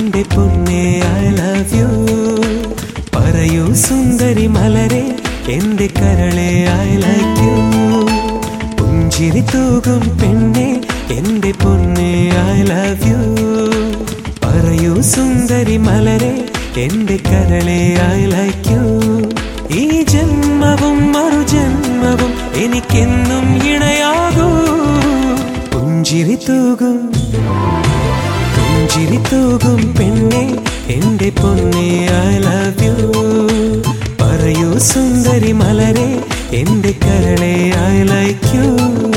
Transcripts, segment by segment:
എന്റെ പൊന്നെ I love you പറയൂ സുന്ദരി മലരെ എന്റെ കരളെ ഐ ലൈക്ക് യു പുഞ്ചിരി തൂകും പെണ്ണെ എന്റെ പൊന്നെ ഐ ലവ് യു പറയൂ സുന്ദരി മലരെ എന്റെ കരളെ ഐ ലൈക്ക് യു ഈ ജന്മവും മറുജന്മവും എനിക്കെന്നും ഇണയാകൂ പുഞ്ചിരി തൂകും പുഞ്ചിരി തൂകും പെണ്ണെ എന്റെ പൊന്നെ ഐ ലവ് യു പറയൂ സുന്ദരി മലരെ എന്റെ കരളെ ഐ ലൈക്ക് യു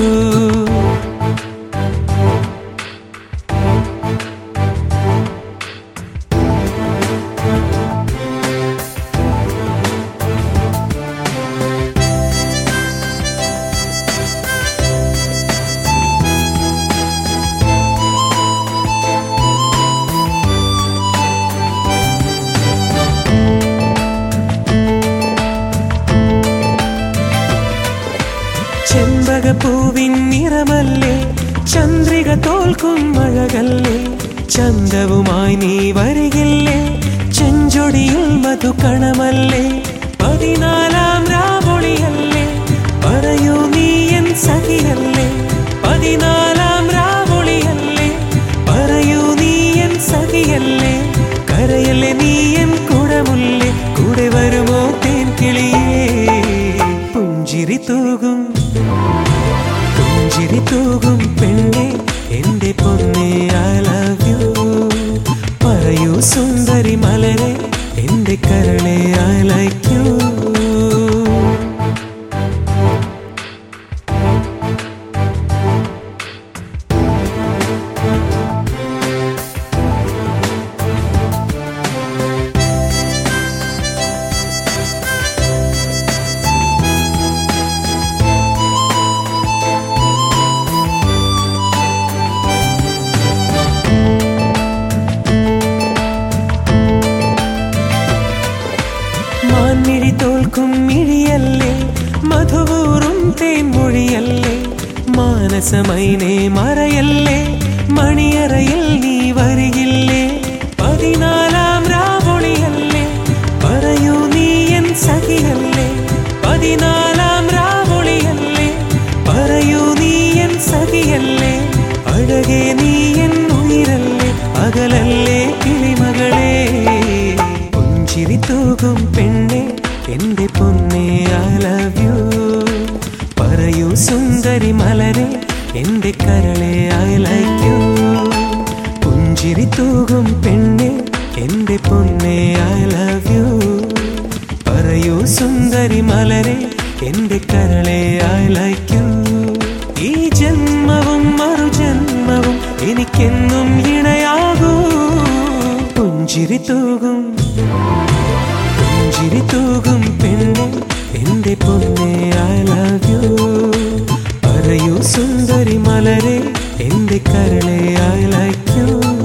ചെമ്പകപ്പൂവിൻ നിറമല്ലേ ചന്ദ്രിക തോൽക്കും മഴകല്ലേ ചന്തവുമായി നീ വരികില്ലേ ചെഞ്ചൊടിയിൽ മധുകണമല്ലേ പതിനാലാം രാവൊളിയല്ലേ പറയൂ നീ എൻ സഖിയല്ലേ പതിനാലാം രാവൊളിയല്ലേ പറയൂ നീ എൻ സഖിയല്ലേ കരയല്ലേ നീ എൻ കുടമുല്ലേ കൂടെ വരുമോ തേൻ കിളിയേ പുഞ്ചിരി തൂകും പുഞ്ചിരി തൂകും പെണ്ണെ എന്റെ പൊന്നെ ഐ ലവ് യു പറയൂ സുന്ദരി മലരെ എന്റെ കരളെ ഐ ലൈക്ക് യു മാൻമിഴി തോൽക്കും മിഴിയല്ലേ മധുവൂറും തേൻമൊഴിയല്ലേ മാനസമൈനെ മറയല്ലേ മണിയറയിൽ നീ വരികില്ലേ പതിനാലാം രാവൊളിയല്ലേ പറയൂ നീ എൻ സഖിയല്ലേ പതിനാലാം രാവൊളിയല്ലേ പറയൂ നീ എൻ സഖിയല്ലേ അഴകേ നീ എൻ ഉയരല്ലേ അകലല്ലേ കിളിമകളേ പുഞ്ചിരി തൂകും പെണ്ണെ എന്റെ പൊന്നെ ഐ ലവ് യു പറയൂ സുന്ദരി മലരെ എന്റെ കരളെ ഐ ലൈക്ക് യു പുഞ്ചിരി തൂകും പെണ്ണെ എന്റെ പൊന്നെ ഐ ലവ് യു പറയൂ സുന്ദരി മലരെ എന്റെ കരളെ ഐ ലൈക്ക് യു ഈ ജന്മവും മറുജന്മവും എനിക്കെന്നും ഇണയാകൂ പുഞ്ചിരി തൂകും പുഞ്ചിരി തൂകും പെണ്ണെ എന്റെ പൊന്നെ ഐ ലവ് യു പറയൂ സുന്ദരി മലരെ എന്റെ കരളെ ഐ ലൈക്ക് യു